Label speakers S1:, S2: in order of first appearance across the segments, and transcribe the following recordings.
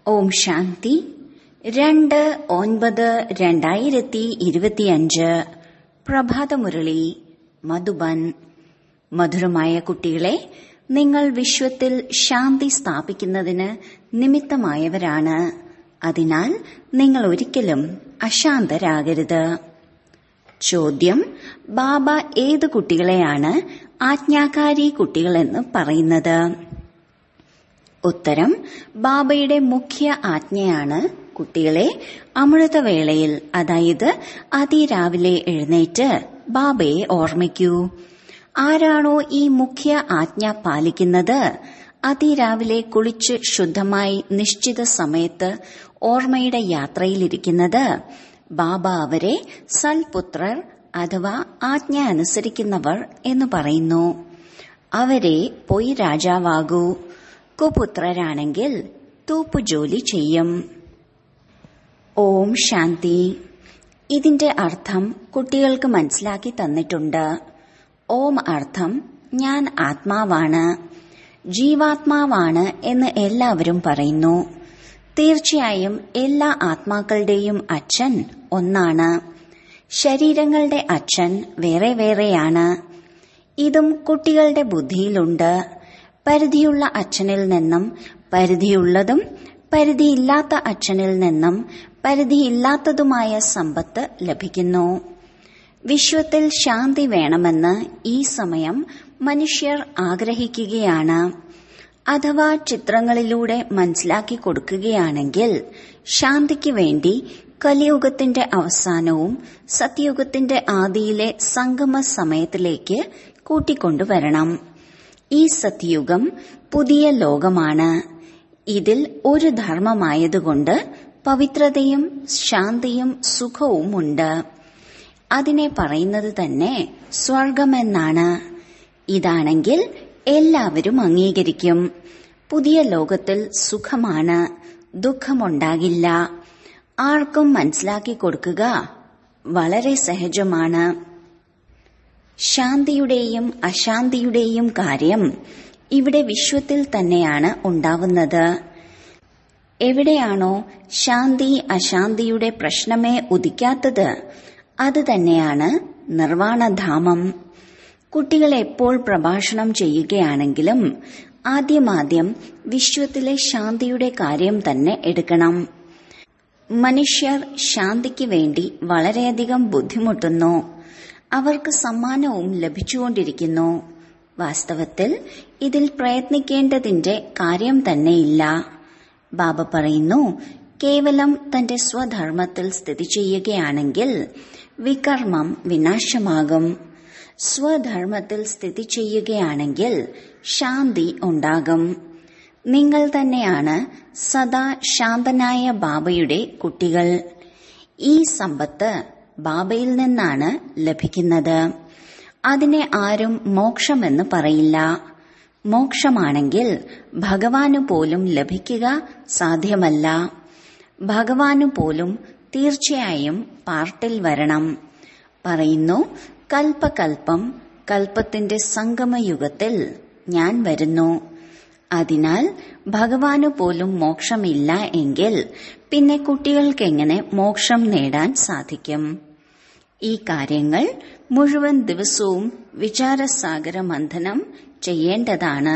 S1: ഓം ശാന്തി രണ്ട് ഒൻപത് രണ്ടായിരത്തി ഇരുപത്തിയഞ്ച് പ്രഭാതമുരളി മധുബൻ മധുരമായ കുട്ടികളെ നിങ്ങൾ വിശ്വത്തിൽ ശാന്തി സ്ഥാപിക്കുന്നതിന് നിമിത്തമായവരാണ് അതിനാൽ നിങ്ങൾ ഒരിക്കലും അശാന്തരാകരുത് ചോദ്യം ബാബ ഏത് കുട്ടികളെയാണ് ആജ്ഞാകാരി കുട്ടികളെന്ന് പറയുന്നത് ഉത്തരം ബാബയുടെ മുഖ്യ ആജ്ഞയാണ് കുട്ടികളെ അമൃതവേളയിൽ അതായത് അതിരാവിലെ എഴുന്നേറ്റ് ബാബയെ ഓർമ്മിക്കൂ ആരാണോ ഈ മുഖ്യ ആജ്ഞ പാലിക്കുന്നത് അതിരാവിലെ കുളിച്ച് ശുദ്ധമായി നിശ്ചിത സമയത്ത് ഓർമ്മയുടെ യാത്രയിലിരിക്കുന്നത് ബാബ അവരെ സൽപുത്രർ അഥവാ ആജ്ഞ അനുസരിക്കുന്നവർ എന്ന് പറയുന്നു അവരെ പോയി രാജാവാകൂ കുപുത്രരാണെങ്കിൽ തൂപ്പുജോലി ചെയ്യും ഓം ശാന്തി ഇതിന്റെ അർത്ഥം കുട്ടികൾക്ക് മനസ്സിലാക്കി തന്നിട്ടുണ്ട് ഓം അർത്ഥം ഞാൻ ആത്മാവാണ് ജീവാത്മാവാണ് എന്ന് എല്ലാവരും പറയുന്നു തീർച്ചയായും എല്ലാ ആത്മാക്കളുടെയും അച്ഛൻ ഒന്നാണ് ശരീരങ്ങളുടെ അച്ഛൻ വേറെ വേറെയാണ് ഇതും കുട്ടികളുടെ ബുദ്ധിയിലുണ്ട് പരിധിയുള്ള അച്ഛനിൽ നിന്നും പരിധിയുള്ളതും പരിധിയില്ലാത്ത അച്ഛനിൽ നിന്നും പരിധിയില്ലാത്തതുമായ സമ്പത്ത് ലഭിക്കുന്നു വിശ്വത്തിൽ ശാന്തി വേണമെന്ന് ഈ സമയം മനുഷ്യർ ആഗ്രഹിക്കുകയാണ് അഥവാ ചിത്രങ്ങളിലൂടെ മനസ്സിലാക്കി കൊടുക്കുകയാണെങ്കിൽ ശാന്തിക്ക് വേണ്ടി കലിയുഗത്തിന്റെ അവസാനവും സത്യയുഗത്തിന്റെ ആദിയിലെ സംഗമ സമയത്തിലേക്ക് കൂട്ടിക്കൊണ്ടുവരണം ഈ സത്യയുഗം പുതിയ ലോകമാണ് ഇതിൽ ഒരു ധർമ്മമായതുകൊണ്ട് പവിത്രതയും ശാന്തിയും സുഖവും ഉണ്ട് അതിനെ പറയുന്നത് തന്നെ സ്വർഗമെന്നാണ് ഇതാണെങ്കിൽ എല്ലാവരും അംഗീകരിക്കും പുതിയ ലോകത്തിൽ സുഖമാണ് ദുഃഖമുണ്ടാകില്ല ആർക്കും മനസ്സിലാക്കി കൊടുക്കുക വളരെ സഹജമാണ് ശാന്തിയുടെയും അശാന്തിയുടെയും കാര്യം ഇവിടെ വിശ്വത്തിൽ തന്നെയാണ് ഉണ്ടാവുന്നത് എവിടെയാണോ ശാന്തി അശാന്തിയുടെ പ്രശ്നമേ ഉദിക്കാത്തത് അത് തന്നെയാണ് നിർവാണധാമം കുട്ടികൾ എപ്പോൾ പ്രഭാഷണം ചെയ്യുകയാണെങ്കിലും ആദ്യമാദ്യം വിശ്വത്തിലെ ശാന്തിയുടെ കാര്യം തന്നെ എടുക്കണം മനുഷ്യർ ശാന്തിക്ക് വേണ്ടി വളരെയധികം ബുദ്ധിമുട്ടുന്നു അവർക്ക് സമ്മാനവും ലഭിച്ചുകൊണ്ടിരിക്കുന്നു വാസ്തവത്തിൽ ഇതിൽ പ്രയത്നിക്കേണ്ടതിന്റെ കാര്യം തന്നെയില്ല ബാബ പറയുന്നു കേവലം തന്റെ സ്വധർമ്മത്തിൽ സ്ഥിതി ചെയ്യുകയാണെങ്കിൽ വികർമ്മം വിനാശമാകും സ്വധർമ്മത്തിൽ സ്ഥിതി ചെയ്യുകയാണെങ്കിൽ ശാന്തി ഉണ്ടാകും നിങ്ങൾ തന്നെയാണ് സദാ ശാന്തനായ ബാബയുടെ കുട്ടികൾ ഈ സമ്പത്ത് ബാബയിൽ നിന്നാണ് ലഭിക്കുന്നത് അതിനെ ആരും മോക്ഷമെന്ന് പറയില്ല മോക്ഷമാണെങ്കിൽ ഭഗവാനു പോലും ലഭിക്കുക സാധ്യമല്ല ഭഗവാനു പോലും തീർച്ചയായും പാർട്ടിൽ വരണം പറയുന്നു കൽപ്പകൽപ്പം കൽപ്പത്തിന്റെ സംഗമയുഗത്തിൽ ഞാൻ വരുന്നു അതിനാൽ ഭഗവാനു പോലും മോക്ഷമില്ല എങ്കിൽ പിന്നെ കുട്ടികൾക്കെങ്ങനെ മോക്ഷം നേടാൻ സാധിക്കും ഈ കാര്യങ്ങൾ മുഴുവൻ ദിവസവും വിചാരസാഗര മന്ഥനം ചെയ്യേണ്ടതാണ്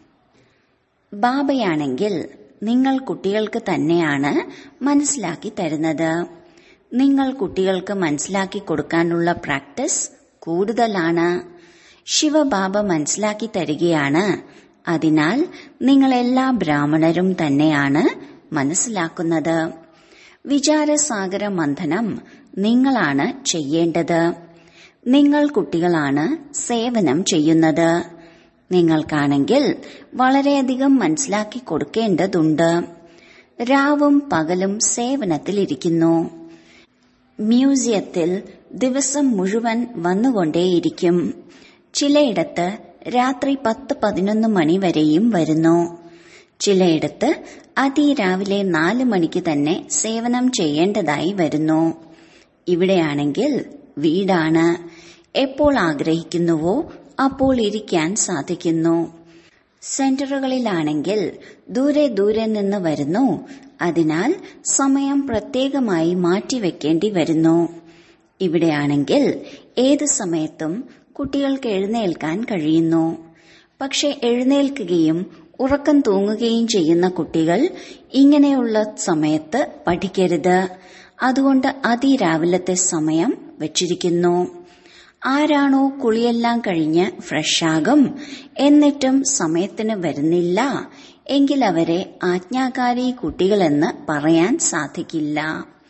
S1: ബാബയാണെങ്കിൽ നിങ്ങൾ കുട്ടികൾക്ക് തന്നെയാണ് മനസ്സിലാക്കി തരുന്നത് നിങ്ങൾ കുട്ടികൾക്ക് മനസ്സിലാക്കി കൊടുക്കാനുള്ള പ്രാക്ടീസ് കൂടുതലാണ് ശിവബാബ മനസ്സിലാക്കി തരികയാണ് അതിനാൽ നിങ്ങൾ എല്ലാ ബ്രാഹ്മണരും തന്നെയാണ് മനസ്സിലാക്കുന്നത് വിചാരസാഗര മന്ഥനം നിങ്ങളാണ് ചെയ്യേണ്ടത് നിങ്ങൾ കുട്ടികളാണ് സേവനം ചെയ്യുന്നത് നിങ്ങൾക്കാണെങ്കിൽ വളരെയധികം മനസ്സിലാക്കി കൊടുക്കേണ്ടതുണ്ട് രാവും പകലും സേവനത്തിലിരിക്കുന്നു മ്യൂസിയത്തിൽ ദിവസം മുഴുവൻ വന്നുകൊണ്ടേയിരിക്കും ചിലയിടത്ത് രാത്രി പത്ത് പതിനൊന്ന് മണി വരെയും വരുന്നു ചിലയിടത്ത് അതിരാവിലെ നാല് മണിക്ക് തന്നെ സേവനം ചെയ്യേണ്ടതായി വരുന്നു ഇവിടെയാണെങ്കിൽ വീടാണ് എപ്പോൾ ആഗ്രഹിക്കുന്നുവോ അപ്പോൾ ഇരിക്കാൻ സാധിക്കുന്നു സെന്ററുകളിലാണെങ്കിൽ ദൂരെ ദൂരെ നിന്ന് വരുന്നു അതിനാൽ സമയം പ്രത്യേകമായി മാറ്റിവെക്കേണ്ടി വരുന്നു ഇവിടെയാണെങ്കിൽ ഏത് സമയത്തും കുട്ടികൾക്ക് എഴുന്നേൽക്കാൻ കഴിയുന്നു പക്ഷെ എഴുന്നേൽക്കുകയും ഉറക്കം തൂങ്ങുകയും ചെയ്യുന്ന കുട്ടികൾ ഇങ്ങനെയുള്ള സമയത്ത് പഠിക്കരുത് അതുകൊണ്ട് അതിരാവിലത്തെ സമയം വച്ചിരിക്കുന്നു ആരാണോ കുളിയെല്ലാം കഴിഞ്ഞ് ഫ്രഷാകും എന്നിട്ടും സമയത്തിന് വരുന്നില്ല എങ്കിൽ അവരെ ആജ്ഞാകാരി കുട്ടികളെന്ന് പറയാൻ സാധിക്കില്ല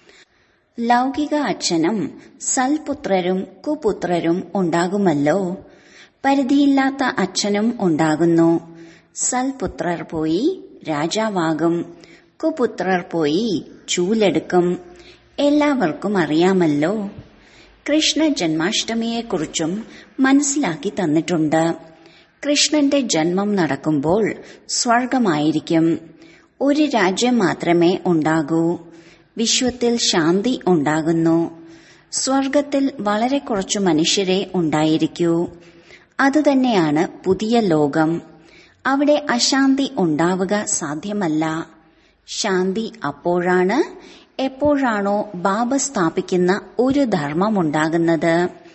S1: ലൗകിക അച്ഛനും സൽപുത്രരും കുപുത്രരും ഉണ്ടാകുമല്ലോ പരിധിയില്ലാത്ത അച്ഛനും ഉണ്ടാകുന്നു സൽപുത്രർ പോയി രാജാവാകും കുപുത്രർ പോയി ചൂലെടുക്കും എല്ലാവർക്കും അറിയാമല്ലോ കൃഷ്ണ ജന്മാഷ്ടമിയെക്കുറിച്ചും മനസ്സിലാക്കി തന്നിട്ടുണ്ട് കൃഷ്ണന്റെ ജന്മം നടക്കുമ്പോൾ സ്വർഗമായിരിക്കും ഒരു രാജ്യം മാത്രമേ ഉണ്ടാകൂ വിശ്വത്തിൽ ശാന്തി ഉണ്ടാകുന്നു സ്വർഗത്തിൽ വളരെ കുറച്ചു മനുഷ്യരെ ഉണ്ടായിരിക്കൂ അതുതന്നെയാണ് പുതിയ ലോകം അവിടെ അശാന്തി ഉണ്ടാവുക സാധ്യമല്ല ശാന്തി അപ്പോഴാണ് എപ്പോഴാണോ ബാബ സ്ഥാപിക്കുന്ന ഒരു ധർമ്മമുണ്ടാകുന്നത്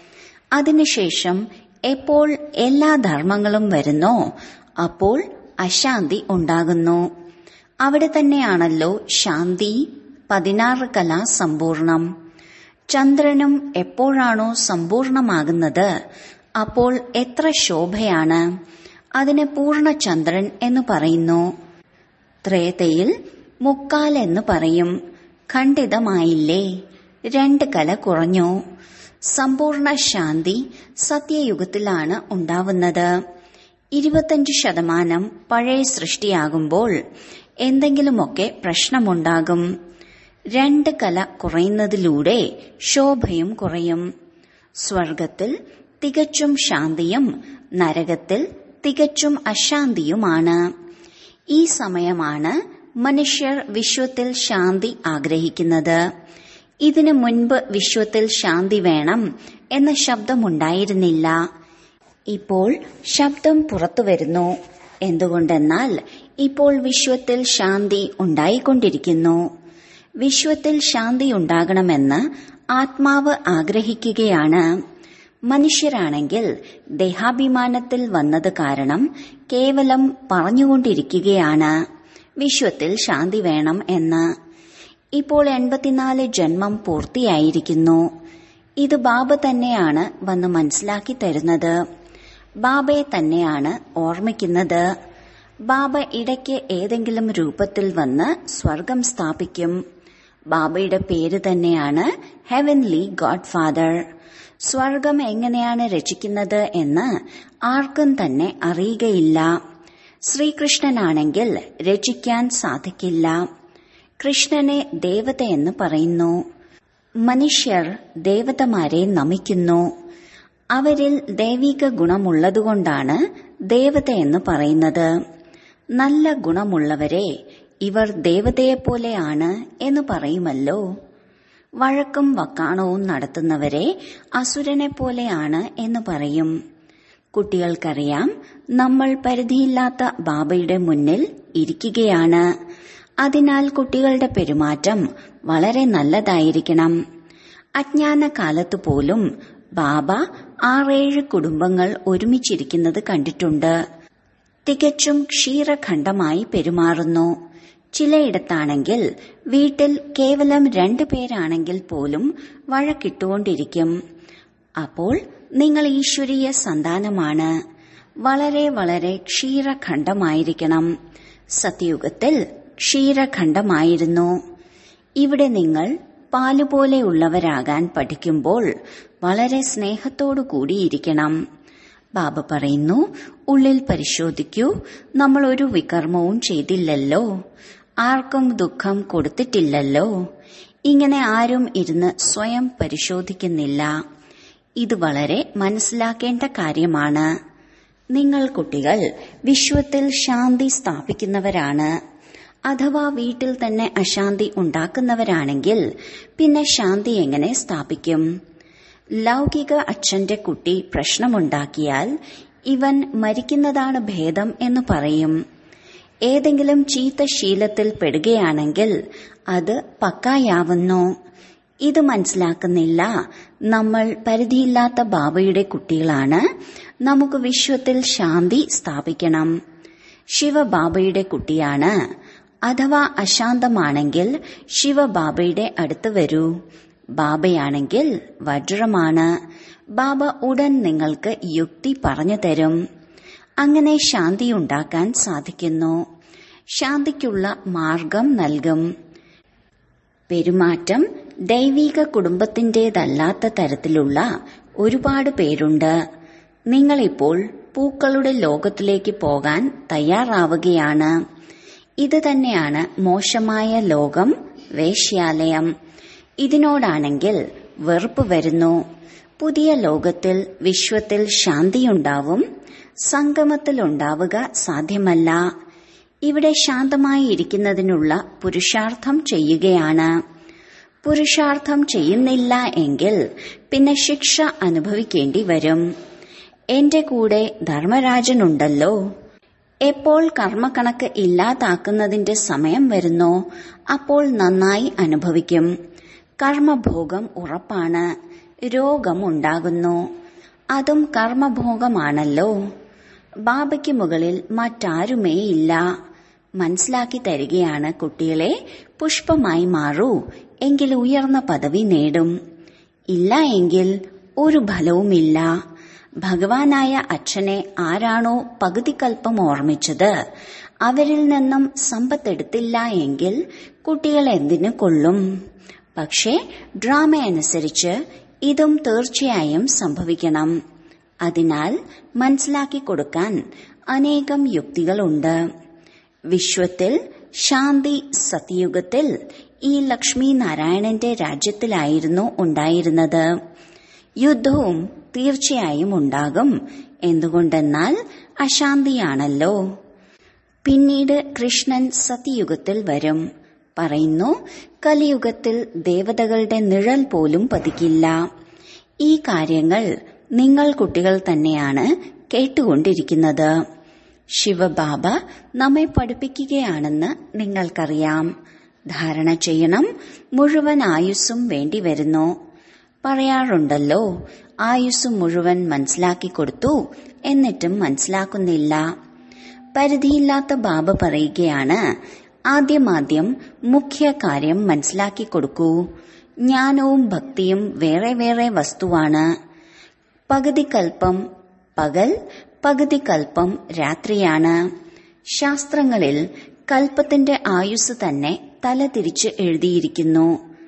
S1: അതിനുശേഷം എപ്പോൾ എല്ലാ ധർമ്മങ്ങളും വരുന്നോ അപ്പോൾ അശാന്തി ഉണ്ടാകുന്നു അവിടെ തന്നെയാണല്ലോ ശാന്തി പതിനാറ് കല സമ്പൂർണം ചന്ദ്രനും എപ്പോഴാണോ സമ്പൂർണമാകുന്നത് അപ്പോൾ എത്ര ശോഭയാണ് അതിന് പൂർണ്ണചന്ദ്രൻ എന്ന് പറയുന്നു ത്രേതയിൽ മുക്കാൽ എന്ന് പറയും ഖണ്ഡിതമായില്ലേ രണ്ട് കല കുറഞ്ഞു സമ്പൂർണ്ണ ശാന്തി സത്യയുഗത്തിലാണ് ഉണ്ടാവുന്നത് ഇരുപത്തഞ്ച് ശതമാനം പഴയ സൃഷ്ടിയാകുമ്പോൾ എന്തെങ്കിലുമൊക്കെ പ്രശ്നമുണ്ടാകും രണ്ട് കല കുറയുന്നതിലൂടെ ശോഭയും കുറയും സ്വർഗത്തിൽ തികച്ചും ശാന്തിയും നരകത്തിൽ തികച്ചും അശാന്തിയുമാണ് ഈ സമയമാണ് മനുഷ്യർ വിശ്വത്തിൽ ശാന്തി ആഗ്രഹിക്കുന്നത് ഇതിനു മുൻപ് വിശ്വത്തിൽ ശാന്തി വേണം എന്ന ശബ്ദമുണ്ടായിരുന്നില്ല ഇപ്പോൾ ശബ്ദം പുറത്തുവരുന്നു എന്തുകൊണ്ടെന്നാൽ ഇപ്പോൾ വിശ്വത്തിൽ ശാന്തി ഉണ്ടായിക്കൊണ്ടിരിക്കുന്നു വിശ്വത്തിൽ ശാന്തി ഉണ്ടാകണമെന്ന് ആത്മാവ് ആഗ്രഹിക്കുകയാണ് മനുഷ്യരാണെങ്കിൽ ദേഹാഭിമാനത്തിൽ വന്നത് കാരണം കേവലം പറഞ്ഞുകൊണ്ടിരിക്കുകയാണ് വിശ്വത്തിൽ ശാന്തി വേണം എന്ന് ഇപ്പോൾ എൺപത്തിനാല് ജന്മം പൂർത്തിയായിരിക്കുന്നു ഇത് ബാബ തന്നെയാണ് വന്ന് മനസ്സിലാക്കി തരുന്നത് ബാബയെ തന്നെയാണ് ഓർമ്മിക്കുന്നത് ബാബ ഇടയ്ക്ക് ഏതെങ്കിലും രൂപത്തിൽ വന്ന് സ്വർഗം സ്ഥാപിക്കും ബാബയുടെ പേര് തന്നെയാണ് ഹെവൻലി ഗോഡ് ഫാദർ സ്വർഗം എങ്ങനെയാണ് രചിക്കുന്നത് എന്ന് ആർക്കും തന്നെ അറിയുകയില്ല ശ്രീകൃഷ്ണനാണെങ്കിൽ രചിക്കാൻ സാധിക്കില്ല കൃഷ്ണനെ ദേവതയെന്ന് പറയുന്നു മനുഷ്യർ ദേവതമാരെ നമിക്കുന്നു അവരിൽ ദൈവിക ഗുണമുള്ളതുകൊണ്ടാണ് ദേവതയെന്ന് പറയുന്നത് നല്ല ഗുണമുള്ളവരെ ഇവർ ദേവതയെപ്പോലെയാണ് എന്ന് പറയുമല്ലോ വഴക്കും വക്കാണവും നടത്തുന്നവരെ അസുരനെ പോലെയാണ് എന്ന് പറയും കുട്ടികൾക്കറിയാം നമ്മൾ പരിധിയില്ലാത്ത ബാബയുടെ മുന്നിൽ ഇരിക്കുകയാണ് അതിനാൽ കുട്ടികളുടെ പെരുമാറ്റം വളരെ നല്ലതായിരിക്കണം അജ്ഞാന കാലത്തു പോലും ബാബ ആറേഴ് കുടുംബങ്ങൾ ഒരുമിച്ചിരിക്കുന്നത് കണ്ടിട്ടുണ്ട് തികച്ചും ക്ഷീരഖണ്ഡമായി പെരുമാറുന്നു ചിലയിടത്താണെങ്കിൽ വീട്ടിൽ കേവലം രണ്ടു പേരാണെങ്കിൽ പോലും വഴക്കിട്ടുകൊണ്ടിരിക്കും അപ്പോൾ നിങ്ങൾ ഈശ്വരീയ സന്താനമാണ് വളരെ വളരെ ക്ഷീരഖണ്ഡമായിരിക്കണം സത്യയുഗത്തിൽ ക്ഷീരഖണ്ഡമായിരുന്നു ഇവിടെ നിങ്ങൾ പാലുപോലെയുള്ളവരാകാൻ പഠിക്കുമ്പോൾ വളരെ സ്നേഹത്തോടു കൂടിയിരിക്കണം ബാബ പറയുന്നു ഉള്ളിൽ പരിശോധിക്കൂ നമ്മൾ ഒരു വികർമ്മവും ചെയ്തില്ലല്ലോ ആർക്കും ദുഃഖം കൊടുത്തിട്ടില്ലല്ലോ ഇങ്ങനെ ആരും ഇരുന്ന് സ്വയം പരിശോധിക്കുന്നില്ല ഇത് വളരെ മനസ്സിലാക്കേണ്ട കാര്യമാണ് നിങ്ങൾ കുട്ടികൾ വിശ്വത്തിൽ ശാന്തി സ്ഥാപിക്കുന്നവരാണ് അഥവാ വീട്ടിൽ തന്നെ അശാന്തി ഉണ്ടാക്കുന്നവരാണെങ്കിൽ പിന്നെ ശാന്തി എങ്ങനെ സ്ഥാപിക്കും ലൗകിക അച്ഛന്റെ കുട്ടി പ്രശ്നമുണ്ടാക്കിയാൽ ഇവൻ മരിക്കുന്നതാണ് ഭേദം എന്ന് പറയും ഏതെങ്കിലും ചീത്ത ശീലത്തിൽ പെടുകയാണെങ്കിൽ അത് പക്കായാവുന്നു ഇത് മനസ്സിലാക്കുന്നില്ല നമ്മൾ പരിധിയില്ലാത്ത ബാബയുടെ കുട്ടികളാണ് നമുക്ക് വിശ്വത്തിൽ ശാന്തി സ്ഥാപിക്കണം ശിവബാബയുടെ കുട്ടിയാണ് അഥവാ അശാന്തമാണെങ്കിൽ ശിവബാബയുടെ അടുത്ത് വരൂ ബാബയാണെങ്കിൽ വജ്രമാണ് ബാബ ഉടൻ നിങ്ങൾക്ക് യുക്തി പറഞ്ഞു തരും അങ്ങനെ ശാന്തി ഉണ്ടാക്കാൻ സാധിക്കുന്നു ശാന്തിക്കുള്ള മാർഗം നൽകും പെരുമാറ്റം ദൈവിക കുടുംബത്തിന്റേതല്ലാത്ത തരത്തിലുള്ള ഒരുപാട് പേരുണ്ട് നിങ്ങളിപ്പോൾ പൂക്കളുടെ ലോകത്തിലേക്ക് പോകാൻ തയ്യാറാവുകയാണ് ഇത് തന്നെയാണ് മോശമായ ലോകം വേശ്യാലയം ഇതിനോടാണെങ്കിൽ വെറുപ്പ് വരുന്നു പുതിയ ലോകത്തിൽ വിശ്വത്തിൽ ശാന്തിയുണ്ടാവും സംഗമത്തിലുണ്ടാവുക സാധ്യമല്ല ഇവിടെ ശാന്തമായി ഇരിക്കുന്നതിനുള്ള പുരുഷാർത്ഥം ചെയ്യുകയാണ് പുരുഷാർത്ഥം ചെയ്യുന്നില്ല എങ്കിൽ പിന്നെ ശിക്ഷ അനുഭവിക്കേണ്ടി വരും എന്റെ കൂടെ ധർമ്മരാജനുണ്ടല്ലോ എപ്പോൾ കർമ്മക്കണക്ക് ഇല്ലാതാക്കുന്നതിന്റെ സമയം വരുന്നോ അപ്പോൾ നന്നായി അനുഭവിക്കും കർമ്മഭോഗം ഉറപ്പാണ് രോഗമുണ്ടാകുന്നു അതും കർമ്മഭോഗമാണല്ലോ ബാബയ്ക്ക് മുകളിൽ മറ്റാരുമേയില്ല മനസ്സിലാക്കി തരികയാണ് കുട്ടികളെ പുഷ്പമായി മാറൂ എങ്കിൽ ഉയർന്ന പദവി നേടും ഇല്ല എങ്കിൽ ഒരു ഫലവുമില്ല ഭഗവാനായ അച്ഛനെ ആരാണോ പകുതിക്കൽപ്പം ഓർമ്മിച്ചത് അവരിൽ നിന്നും സമ്പത്തെടുത്തില്ല എങ്കിൽ കുട്ടികൾ എന്തിനു കൊള്ളും പക്ഷേ ഡ്രാമ അനുസരിച്ച് ഇതും തീർച്ചയായും സംഭവിക്കണം അതിനാൽ മനസ്സിലാക്കി കൊടുക്കാൻ അനേകം യുക്തികളുണ്ട് വിശ്വത്തിൽ ശാന്തി സത്യയുഗത്തിൽ ഈ ലക്ഷ്മി നാരായണന്റെ രാജ്യത്തിലായിരുന്നു ഉണ്ടായിരുന്നത് യുദ്ധവും തീർച്ചയായും ഉണ്ടാകും എന്തുകൊണ്ടെന്നാൽ അശാന്തിയാണല്ലോ പിന്നീട് കൃഷ്ണൻ സത്യയുഗത്തിൽ വരും പറയുന്നു കലിയുഗത്തിൽ ദേവതകളുടെ നിഴൽ പോലും പതിക്കില്ല ഈ കാര്യങ്ങൾ നിങ്ങൾ കുട്ടികൾ തന്നെയാണ് കേട്ടുകൊണ്ടിരിക്കുന്നത് ശിവബാബ നമ്മെ പഠിപ്പിക്കുകയാണെന്ന് നിങ്ങൾക്കറിയാം ധാരണ ചെയ്യണം മുഴുവൻ ആയുസ്സും വേണ്ടി വരുന്നു പറയാറുണ്ടല്ലോ ആയുസ് മുഴുവൻ മനസ്സിലാക്കി കൊടുത്തു എന്നിട്ടും മനസ്സിലാക്കുന്നില്ല പരിധിയില്ലാത്ത ബാബ പറയുകയാണ് ആദ്യമാദ്യം മുഖ്യ കാര്യം മനസ്സിലാക്കി കൊടുക്കൂ ജ്ഞാനവും ഭക്തിയും വേറെ വേറെ വസ്തുവാണ് പകുതി കൽപ്പം പകൽ പകുതി കൽപ്പം രാത്രിയാണ് ശാസ്ത്രങ്ങളിൽ കൽപ്പത്തിന്റെ ആയുസ് തന്നെ തല തിരിച്ച് എഴുതിയിരിക്കുന്നു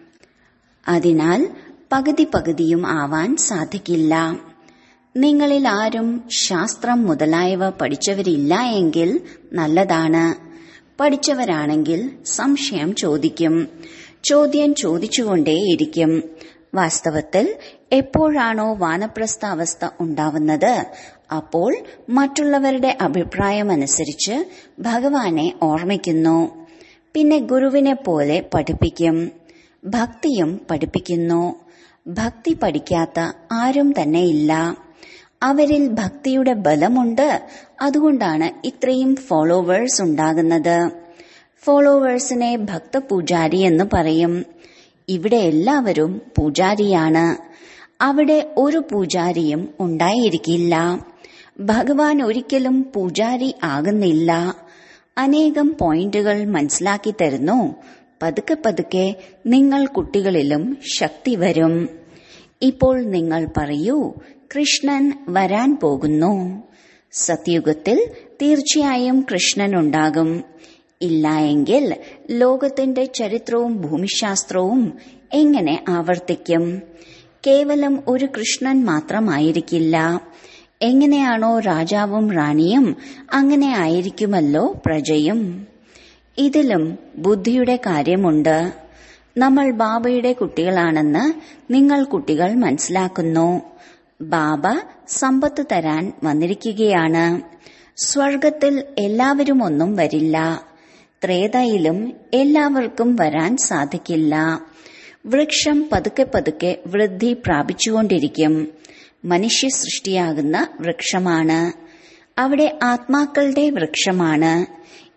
S1: അതിനാൽ പകുതി പകുതിയും ആവാൻ സാധിക്കില്ല നിങ്ങളിൽ ആരും ശാസ്ത്രം മുതലായവ പഠിച്ചവരില്ല എങ്കിൽ നല്ലതാണ് പഠിച്ചവരാണെങ്കിൽ സംശയം ചോദിക്കും ചോദ്യം ചോദിച്ചുകൊണ്ടേയിരിക്കും വാസ്തവത്തിൽ എപ്പോഴാണോ വാനപ്രസ്ഥ അവസ്ഥ ഉണ്ടാവുന്നത് അപ്പോൾ മറ്റുള്ളവരുടെ അഭിപ്രായമനുസരിച്ച് ഭഗവാനെ ഓർമ്മിക്കുന്നു പിന്നെ ഗുരുവിനെ പോലെ പഠിപ്പിക്കും ഭക്തിയും പഠിപ്പിക്കുന്നു ഭക്തി പഠിക്കാത്ത ആരും തന്നെ ഇല്ല അവരിൽ ഭക്തിയുടെ ബലമുണ്ട് അതുകൊണ്ടാണ് ഇത്രയും ഫോളോവേഴ്സ് ഉണ്ടാകുന്നത് ഫോളോവേഴ്സിനെ ഭക്തപൂജാരി എന്ന് പറയും ഇവിടെ എല്ലാവരും പൂജാരിയാണ് അവിടെ ഒരു പൂജാരിയും ഉണ്ടായിരിക്കില്ല ഭഗവാൻ ഒരിക്കലും പൂജാരി ആകുന്നില്ല അനേകം പോയിന്റുകൾ മനസ്സിലാക്കി തരുന്നു പതുക്കെ പതുക്കെ നിങ്ങൾ കുട്ടികളിലും ശക്തി വരും ഇപ്പോൾ നിങ്ങൾ പറയൂ കൃഷ്ണൻ വരാൻ പോകുന്നു സത്യുഗത്തിൽ തീർച്ചയായും കൃഷ്ണൻ ഉണ്ടാകും ഇല്ല എങ്കിൽ ലോകത്തിന്റെ ചരിത്രവും ഭൂമിശാസ്ത്രവും എങ്ങനെ ആവർത്തിക്കും കേവലം ഒരു കൃഷ്ണൻ മാത്രമായിരിക്കില്ല എങ്ങനെയാണോ രാജാവും റാണിയും അങ്ങനെ ആയിരിക്കുമല്ലോ പ്രജയും ഇതിലും ബുദ്ധിയുടെ കാര്യമുണ്ട് നമ്മൾ ബാബയുടെ കുട്ടികളാണെന്ന് നിങ്ങൾ കുട്ടികൾ മനസ്സിലാക്കുന്നു ബാബ സമ്പത്ത് തരാൻ വന്നിരിക്കുകയാണ് സ്വർഗത്തിൽ എല്ലാവരും ഒന്നും വരില്ല ത്രേതയിലും എല്ലാവർക്കും വരാൻ സാധിക്കില്ല വൃക്ഷം പതുക്കെ പതുക്കെ വൃദ്ധി പ്രാപിച്ചുകൊണ്ടിരിക്കും മനുഷ്യ സൃഷ്ടിയാകുന്ന വൃക്ഷമാണ് അവിടെ ആത്മാക്കളുടെ വൃക്ഷമാണ്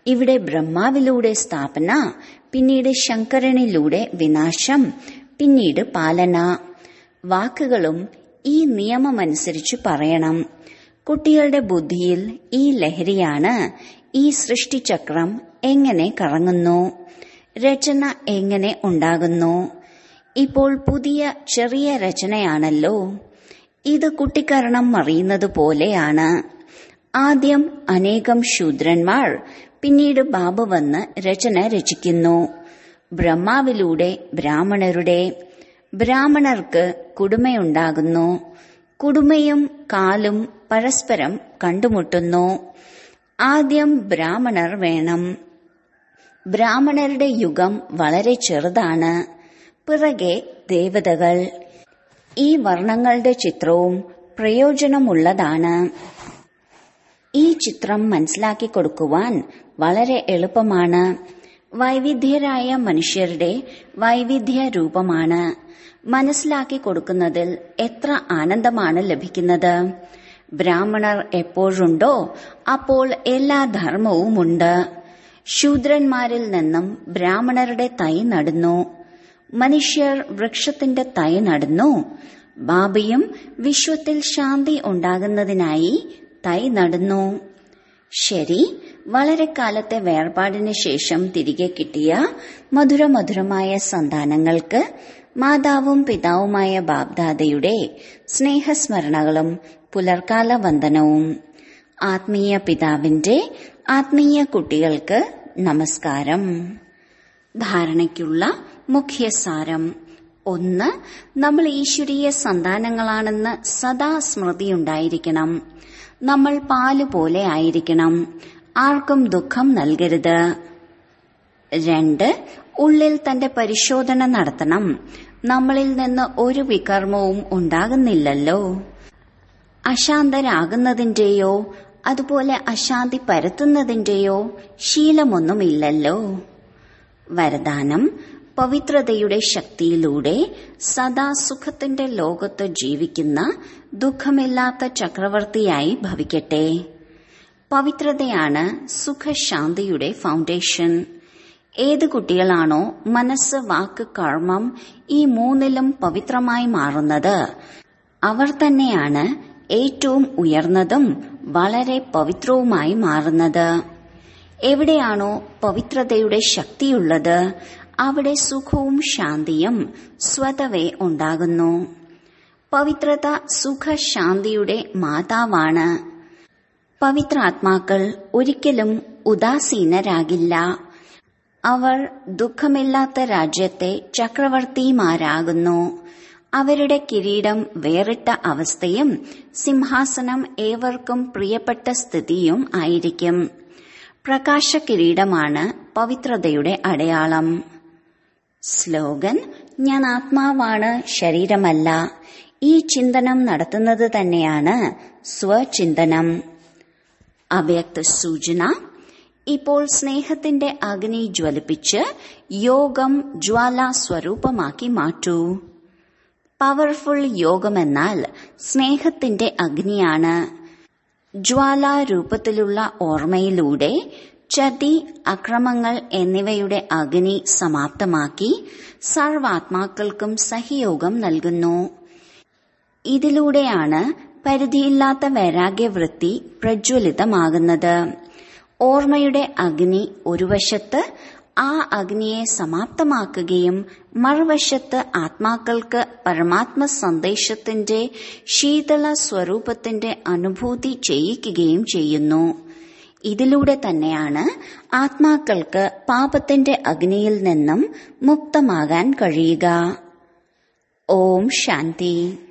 S1: ഇവിടെ ബ്രഹ്മാവിലൂടെ സ്ഥാപന പിന്നീട് ശങ്കരനിലൂടെ വിനാശം പിന്നീട് പാലന വാക്കുകളും ഈ നിയമമനുസരിച്ച് പറയണം കുട്ടികളുടെ ബുദ്ധിയിൽ ഈ ലഹരിയാണ് ഈ സൃഷ്ടിചക്രം എങ്ങനെ കറങ്ങുന്നു രചന എങ്ങനെ ഉണ്ടാകുന്നു ഇപ്പോൾ പുതിയ ചെറിയ രചനയാണല്ലോ ഇത് കുട്ടിക്കരണം അറിയുന്നത് പോലെയാണ് ആദ്യം അനേകം ശൂദ്രന്മാർ പിന്നീട് ബാബ വന്ന് രചന രചിക്കുന്നു ബ്രഹ്മാവിലൂടെ ബ്രാഹ്മണരുടെ ബ്രാഹ്മണർക്ക് കുടുമയുണ്ടാകുന്നു കുടുമയും കാലും പരസ്പരം കണ്ടുമുട്ടുന്നു ആദ്യം ബ്രാഹ്മണർ വേണം ബ്രാഹ്മണരുടെ യുഗം വളരെ ചെറുതാണ് പിറകെ ദേവതകൾ ഈ വർണ്ണങ്ങളുടെ ചിത്രവും പ്രയോജനമുള്ളതാണ് ഈ ചിത്രം മനസ്സിലാക്കി കൊടുക്കുവാൻ വളരെ എളുപ്പമാണ് വൈവിധ്യരായ മനുഷ്യരുടെ വൈവിധ്യ രൂപമാണ് മനസ്സിലാക്കി കൊടുക്കുന്നതിൽ എത്ര ആനന്ദമാണ് ലഭിക്കുന്നത് ബ്രാഹ്മണർ എപ്പോഴുണ്ടോ അപ്പോൾ എല്ലാ ധർമ്മവുമുണ്ട് ശൂദ്രന്മാരിൽ നിന്നും ബ്രാഹ്മണരുടെ തൈ നടുന്നു മനുഷ്യർ വൃക്ഷത്തിന്റെ തൈ നടുന്നു ബാബയും വിശ്വത്തിൽ ശാന്തി ഉണ്ടാകുന്നതിനായി തൈ നടുന്നു ശരി വളരെ കാലത്തെ വേർപാടിന് ശേഷം തിരികെ കിട്ടിയ മധുരമധുരമായ സന്താനങ്ങൾക്ക് മാതാവും പിതാവുമായ ബാബ്ദാദയുടെ സ്നേഹസ്മരണകളും പുലർക്കാല വന്ദനവും ആത്മീയ പിതാവിന്റെ ആത്മീയ കുട്ടികൾക്ക് നമസ്കാരം ധാരണയ്ക്കുള്ള മുഖ്യസാരം ഒന്ന് നമ്മൾ ഈശ്വരീയ സന്താനങ്ങളാണെന്ന് സദാ സ്മൃതിയുണ്ടായിരിക്കണം നമ്മൾ പാല് പോലെ ആയിരിക്കണം ആർക്കും ദുഃഖം നൽകരുത് രണ്ട് ഉള്ളിൽ തന്റെ പരിശോധന നടത്തണം നമ്മളിൽ നിന്ന് ഒരു വികർമ്മവും ഉണ്ടാകുന്നില്ലല്ലോ അശാന്തരാകുന്നതിന്റെയോ അതുപോലെ അശാന്തി പരത്തുന്നതിന്റെയോ ശീലമൊന്നുമില്ലല്ലോ വരദാനം പവിത്രതയുടെ ശക്തിയിലൂടെ സദാ സുഖത്തിന്റെ ലോകത്ത് ജീവിക്കുന്ന ദുഃഖമില്ലാത്ത ചക്രവർത്തിയായി ഭവിക്കട്ടെ പവിത്രതയാണ് സുഖശാന്തിയുടെ ഫൗണ്ടേഷൻ ഏത് കുട്ടികളാണോ മനസ്സ് വാക്ക് കർമ്മം ഈ മൂന്നിലും പവിത്രമായി മാറുന്നത് അവർ തന്നെയാണ് ഏറ്റവും ഉയർന്നതും വളരെ പവിത്രവുമായി മാറുന്നത് എവിടെയാണോ പവിത്രതയുടെ ശക്തിയുള്ളത് അവിടെ സുഖവും ശാന്തിയും സ്വതവേ ഉണ്ടാകുന്നു പവിത്രത സുഖശാന്തിയുടെ മാതാവാണ് പവിത്രാത്മാക്കൾ ഒരിക്കലും ഉദാസീനരാകില്ല അവർ ദുഃഖമില്ലാത്ത രാജ്യത്തെ ചക്രവർത്തിമാരാകുന്നു അവരുടെ കിരീടം വേറിട്ട അവസ്ഥയും സിംഹാസനം ഏവർക്കും പ്രിയപ്പെട്ട സ്ഥിതിയും ആയിരിക്കും പ്രകാശ കിരീടമാണ് പവിത്രതയുടെ അടയാളം സ്ലോഗൻ ഞാൻ ആത്മാവാണ് ശരീരമല്ല ഈ ചിന്തനം നടത്തുന്നത് തന്നെയാണ് സ്വചിന്തനം അവ്യക്ത സൂചന ഇപ്പോൾ സ്നേഹത്തിന്റെ അഗ്നി ജ്വലിപ്പിച്ച് യോഗം ജ്വാല സ്വരൂപമാക്കി മാറ്റൂ പവർഫുൾ യോഗമെന്നാൽ സ്നേഹത്തിന്റെ അഗ്നിയാണ് ജ്വാലാരൂപത്തിലുള്ള ഓർമ്മയിലൂടെ ചതി അക്രമങ്ങൾ എന്നിവയുടെ അഗ്നി സമാപ്തമാക്കി സർവാത്മാക്കൾക്കും സഹയോഗം നൽകുന്നു ഇതിലൂടെയാണ് പരിധിയില്ലാത്ത വൈരാഗ്യവൃത്തി പ്രജ്വലിതമാകുന്നത് ഓർമ്മയുടെ അഗ്നി ഒരു വശത്ത് ആ അഗ്നിയെ സമാപ്തമാക്കുകയും മറുവശത്ത് ആത്മാക്കൾക്ക് പരമാത്മ സന്ദേശത്തിന്റെ ശീതള സ്വരൂപത്തിന്റെ അനുഭൂതി ചെയ്യിക്കുകയും ചെയ്യുന്നു ഇതിലൂടെ തന്നെയാണ് ആത്മാക്കൾക്ക് പാപത്തിന്റെ അഗ്നിയിൽ നിന്നും മുക്തമാകാൻ കഴിയുക ഓം ശാന്തി